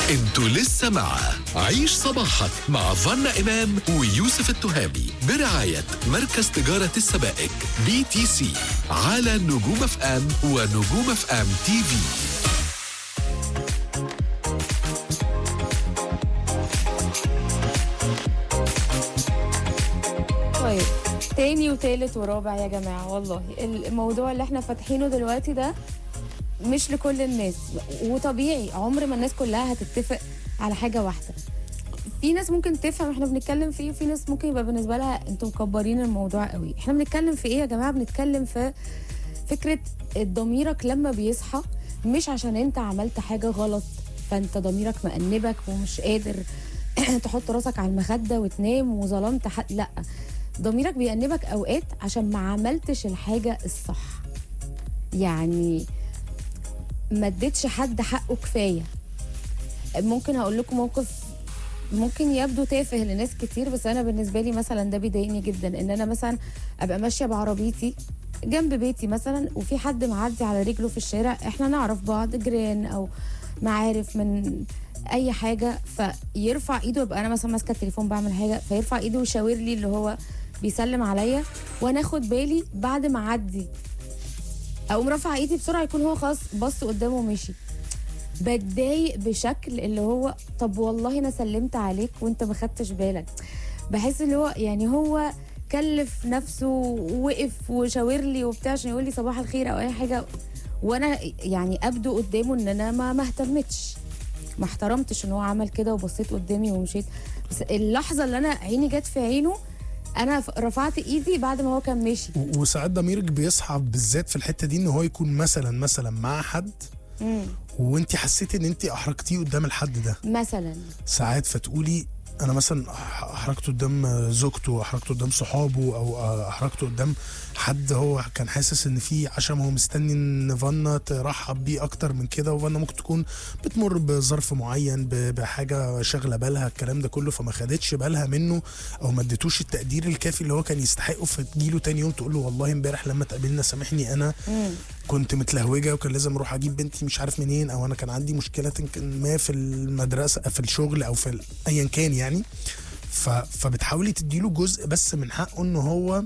انتوا لسه مع عيش صباحك مع فنا إمام ويوسف التهامي برعاية مركز تجارة السبائك بي تي سي على نجوم اف ام ونجوم اف ام تي في طيب تاني وتالت ورابع يا جماعة والله الموضوع اللي احنا فاتحينه دلوقتي ده مش لكل الناس وطبيعي عمر ما الناس كلها هتتفق على حاجة واحدة في ناس ممكن تفهم احنا بنتكلم في ايه وفي ناس ممكن يبقى بالنسبة لها انتم مكبرين الموضوع قوي احنا بنتكلم في ايه يا جماعة بنتكلم في فكرة ضميرك لما بيصحى مش عشان انت عملت حاجة غلط فانت ضميرك مأنبك ومش قادر تحط راسك على المخدة وتنام وظلمت حد لا ضميرك بيأنبك اوقات عشان ما عملتش الحاجة الصح يعني ما اديتش حد حقه كفايه ممكن هقول لكم موقف ممكن يبدو تافه لناس كتير بس انا بالنسبه لي مثلا ده بيضايقني جدا ان انا مثلا ابقى ماشيه بعربيتي جنب بيتي مثلا وفي حد معدي على رجله في الشارع احنا نعرف بعض جيران او معارف من اي حاجه فيرفع ايده يبقى انا مثلا ماسكه التليفون بعمل حاجه فيرفع ايده ويشاور لي اللي هو بيسلم عليا وانا اخد بالي بعد ما اعدي اقوم رافعه ايدي بسرعه يكون هو خلاص بص قدامه ومشي بتضايق بشكل اللي هو طب والله انا سلمت عليك وانت ما خدتش بالك بحس اللي هو يعني هو كلف نفسه ووقف وشاور لي وبتاع عشان يقول لي صباح الخير او اي حاجه وانا يعني ابدو قدامه ان انا ما ما اهتمتش ما احترمتش ان هو عمل كده وبصيت قدامي ومشيت بس اللحظه اللي انا عيني جت في عينه انا ف- رفعت ايدي بعد ما هو كان ماشي و- وساعات ضميرك بيصحى بالذات في الحته دي ان هو يكون مثلا مثلا مع حد مم. وانت حسيتي ان انت احرجتيه قدام الحد ده مثلا ساعات فتقولي انا مثلا أح- احرجته قدام زوجته احرجته قدام صحابه او احرجته قدام حد هو كان حاسس ان في عشم هو مستني ان فانا ترحب بيه اكتر من كده وفانا ممكن تكون بتمر بظرف معين ب- بحاجه شاغله بالها الكلام ده كله فما خدتش بالها منه او ما اديتوش التقدير الكافي اللي هو كان يستحقه فتجيله تاني يوم تقول له والله امبارح لما اتقابلنا سامحني انا مم. كنت متلهوجه وكان لازم اروح اجيب بنتي مش عارف منين او انا كان عندي مشكله كان ما في المدرسه في الشغل او في ال- ايا كان يعني ف فبتحاولي تديله جزء بس من حقه ان هو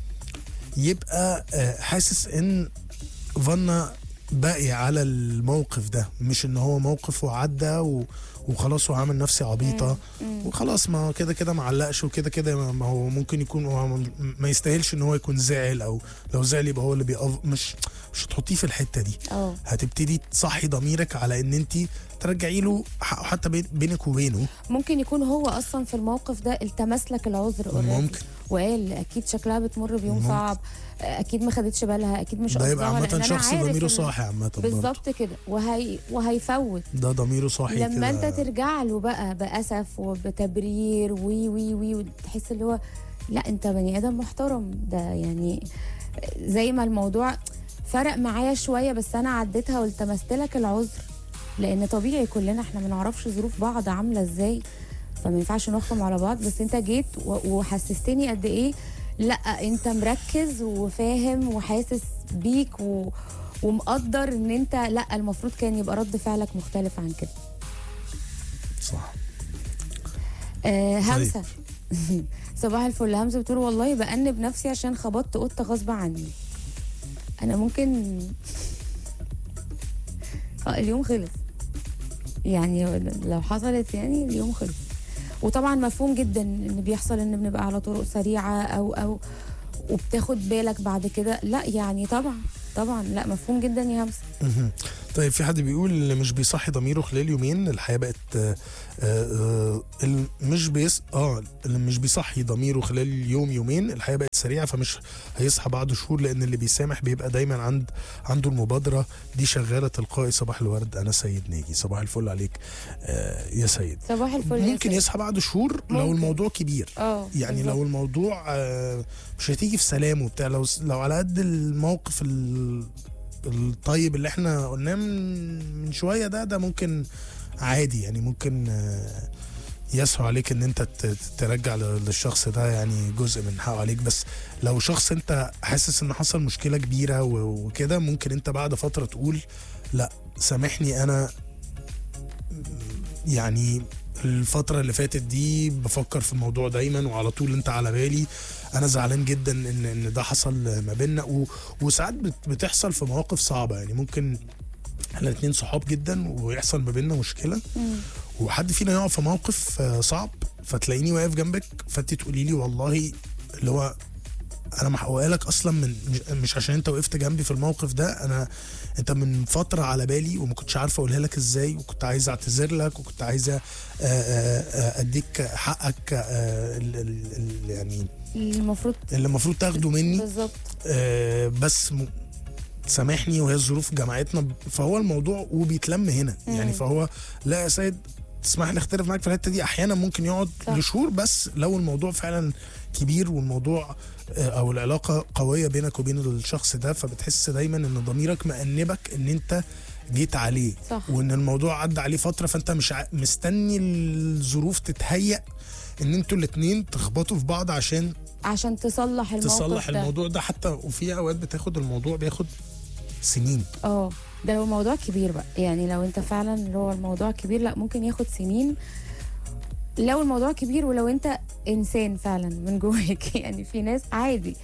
يبقى آه، حاسس ان فانا باقي على الموقف ده مش ان هو موقف وعدى و... وخلاص وعامل نفسي عبيطه وخلاص ما هو كده كده ما علقش وكده كده ما- ما هو ممكن يكون هو م- ما يستاهلش ان هو يكون زعل او لو زعل يبقى هو اللي بيقف مش مش هتحطيه في الحته دي اه هتبتدي تصحي ضميرك على ان انت ترجعي له حقه حتى بين- بينك وبينه ممكن يكون هو اصلا في الموقف ده التمس لك العذر already. ممكن. وقال اكيد شكلها بتمر بيوم ممكن. صعب اكيد ما خدتش بالها اكيد مش ده يبقى قصدها عامه لأن أنا شخص عارف ضميره إن- صاحي عامه برضه. بالظبط كده وهي وهيفوت ده ضميره صاحي لما كده. انت ترجع له بقى باسف وبتبرير وي وي وي وتحس اللي هو لا انت بني ادم محترم ده يعني زي ما الموضوع فرق معايا شويه بس انا عديتها والتمست لك العذر لان طبيعي كلنا احنا ما نعرفش ظروف بعض عامله ازاي فما ينفعش نحكم على بعض بس انت جيت و- وحسستني قد ايه لا انت مركز وفاهم وحاسس بيك و... ومقدر ان انت لا المفروض كان يبقى رد فعلك مختلف عن كده صح آه همسه صباح الفل همسه بتقول والله بأنب نفسي عشان خبطت قطه غصب عني انا ممكن اه اليوم خلص يعني لو حصلت يعني اليوم خلص وطبعا مفهوم جدا ان بيحصل ان بنبقى على طرق سريعه او او وبتاخد بالك بعد كده لا يعني طبعا طبعا لا مفهوم جدا يا همسه مهم. طيب في حد بيقول اللي مش بيصحي ضميره خلال يومين الحياه بقت آه، آه، اللي مش بيص اه اللي مش بيصحي ضميره خلال يوم يومين الحياه بقت سريعه فمش هيصحى بعد شهور لان اللي بيسامح بيبقى دايما عند عنده المبادره دي شغاله تلقائي صباح الورد انا سيد ناجي صباح الفل عليك آه يا سيد صباح الفل يا ممكن سيد. يصحى بعد شهور لو ممكن. الموضوع كبير اه يعني بالظبط. لو الموضوع آه، مش هتيجي في سلام وبتاع لو لو على قد الموقف ال- الطيب اللي احنا قلناه من من شويه ده ده ممكن عادي يعني ممكن آه، يسهو عليك ان انت ت- ترجع ل- للشخص ده يعني جزء من حقه عليك بس لو شخص انت حاسس ان حصل مشكله كبيره و- وكده ممكن انت بعد فتره تقول لا سامحني انا يعني الفترة اللي فاتت دي بفكر في الموضوع دايما وعلى طول انت على بالي انا زعلان جدا ان ان ده حصل ما بيننا و- وساعات بت- بتحصل في مواقف صعبة يعني ممكن احنا الاتنين صحاب جدا ويحصل ما بيننا مشكلة وحد فينا يقع في موقف آه، صعب فتلاقيني واقف جنبك فانت تقولي لي والله اللي هو انا محققه لك اصلا من مش- مش عشان انت وقفت جنبي في الموقف ده انا انت من فتره على بالي وما كنتش عارفه اقولها لك ازاي وكنت عايز اعتذر لك وكنت عايزه آه، آه، آه، اديك حقك آه، ال- ال- ال- يعني المفروض اللي المفروض تاخده مني بالظبط آه، بس م... سامحني وهي الظروف جمعتنا فهو الموضوع وبيتلم هنا يعني فهو لا يا سيد تسمح لي اختلف معاك في الحته دي احيانا ممكن يقعد صح. لشهور بس لو الموضوع فعلا كبير والموضوع آه، او العلاقه قويه بينك وبين الشخص ده فبتحس دايما ان ضميرك مأنبك ان انت جيت عليه صح. وان الموضوع عدى عليه فتره فانت مش ع... مستني الظروف تتهيأ ان انتوا الاتنين تخبطوا في بعض عشان عشان تصلح الموقف تصلح ده. الموضوع ده حتى وفي اوقات بتاخد الموضوع بياخد سنين اه ده لو موضوع كبير بقى يعني لو انت فعلا اللي هو الموضوع كبير لا ممكن ياخد سنين لو الموضوع كبير ولو انت انسان فعلا من جواك يعني في ناس عادي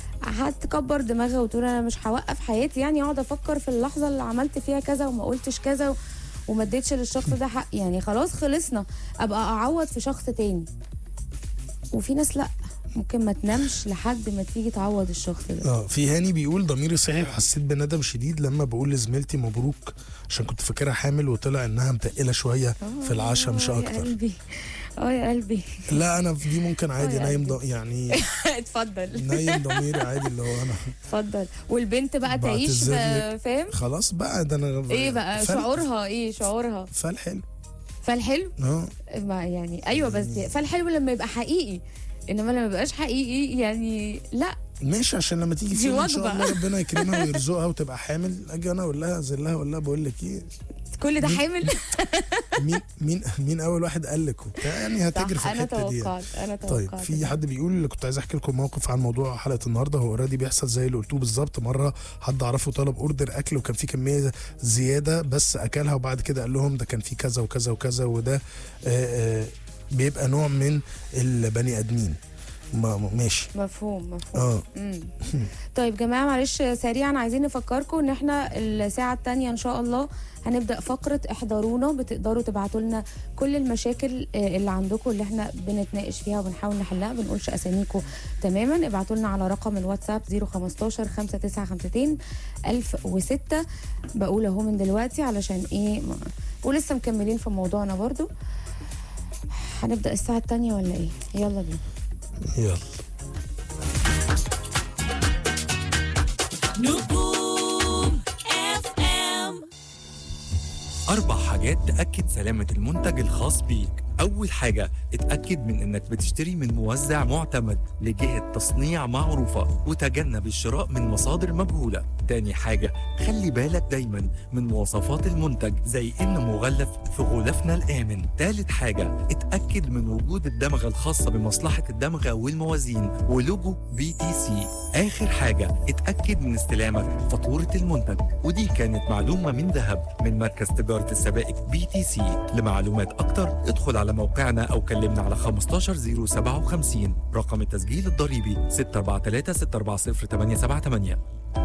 هتكبر دماغها وتقول انا مش هوقف حياتي يعني اقعد افكر في اللحظه اللي عملت فيها كذا وما قلتش كذا و... وما اديتش للشخص ده حق يعني خلاص خلصنا ابقى اعوض في شخص تاني وفي ناس لا ممكن ما تنامش لحد ما تيجي تعوض الشخص ده اه في هاني بيقول ضميري صحي وحسيت بندم شديد لما بقول لزميلتي مبروك عشان كنت فاكرها حامل وطلع انها متقله شويه في العشاء مش آه يا اكتر قلبي اه يا قلبي لا انا في دي ممكن عادي آه يا نايم قلبي. ض... يعني اتفضل نايم ضميري عادي اللي هو انا اتفضل والبنت بقى تعيش بعتذر ب- لك. فاهم خلاص بقى ده انا ايه بقى فال- شعورها ايه شعورها فالحلو فالحلو اه ما يعني ايوه بس فالحلو لما يبقى حقيقي انما لما يبقاش حقيقي يعني لا ماشي عشان لما تيجي دي في يوم ان شاء وجبة. الله ربنا يكرمها ويرزقها وتبقى حامل اجي انا اقول لها زلها اقول لها بقول لك ايه كل ده حامل مين مين مين اول واحد قال لك وبتاع يعني هتجري في صح انا الحته دي يعني. توقعت انا طيب توقعت في حد بيقول كنت عايز احكي لكم موقف عن موضوع حلقه النهارده هو اوريدي بيحصل زي اللي قلتوه بالظبط مره حد اعرفه طلب اوردر اكل وكان في كميه زياده بس اكلها وبعد كده قال لهم ده كان في كذا وكذا وكذا وده آه، آه، بيبقى نوع من البني ادمين ما ما- ماشي مفهوم مفهوم اه مم. طيب جماعه معلش سريعا عايزين نفكركم ان احنا الساعه الثانيه ان شاء الله هنبدا فقره احضرونا بتقدروا تبعتوا لنا كل المشاكل آه، اللي عندكم اللي احنا بنتناقش فيها وبنحاول نحلها بنقولش اساميكم تماما ابعتوا لنا على رقم الواتساب 015 5952 1006 بقول اهو من دلوقتي علشان ايه ما- ولسه مكملين في موضوعنا برضو هنبدا الساعه الثانيه ولا ايه يلا بينا يلا نجوم اف ام أربع حاجات تأكد سلامة المنتج الخاص بيك أول حاجة اتأكد من إنك بتشتري من موزع معتمد لجهة تصنيع معروفة وتجنب الشراء من مصادر مجهولة تاني حاجة خلي بالك دايما من مواصفات المنتج زي إنه مغلف في غلافنا الآمن تالت حاجة اتأكد من وجود الدمغة الخاصة بمصلحة الدمغة والموازين ولوجو بي تي سي آخر حاجة اتأكد من استلامك فاتورة المنتج ودي كانت معلومة من ذهب من مركز تجارة السبائك بي تي سي لمعلومات أكتر ادخل على موقعنا أو كلمنا على 15057 رقم التسجيل الضريبي 643 640 878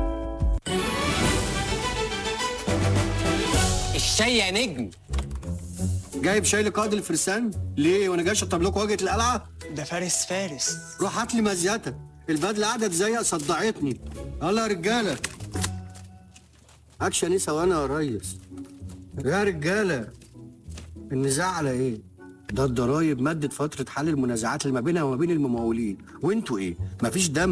الشاي يا نجم جايب شاي لقائد الفرسان ليه وانا جاي اشطب لكم واجهه القلعه ده فارس فارس روح هات لي مزيتك البدله قاعده تزيق صدعتني يلا يا رجاله اكشن ايه ثواني يا ريس يا رجاله النزاع على ايه ده الضرايب مدت فتره حل المنازعات اللي ما بينها وما بين الممولين وانتوا ايه مفيش دم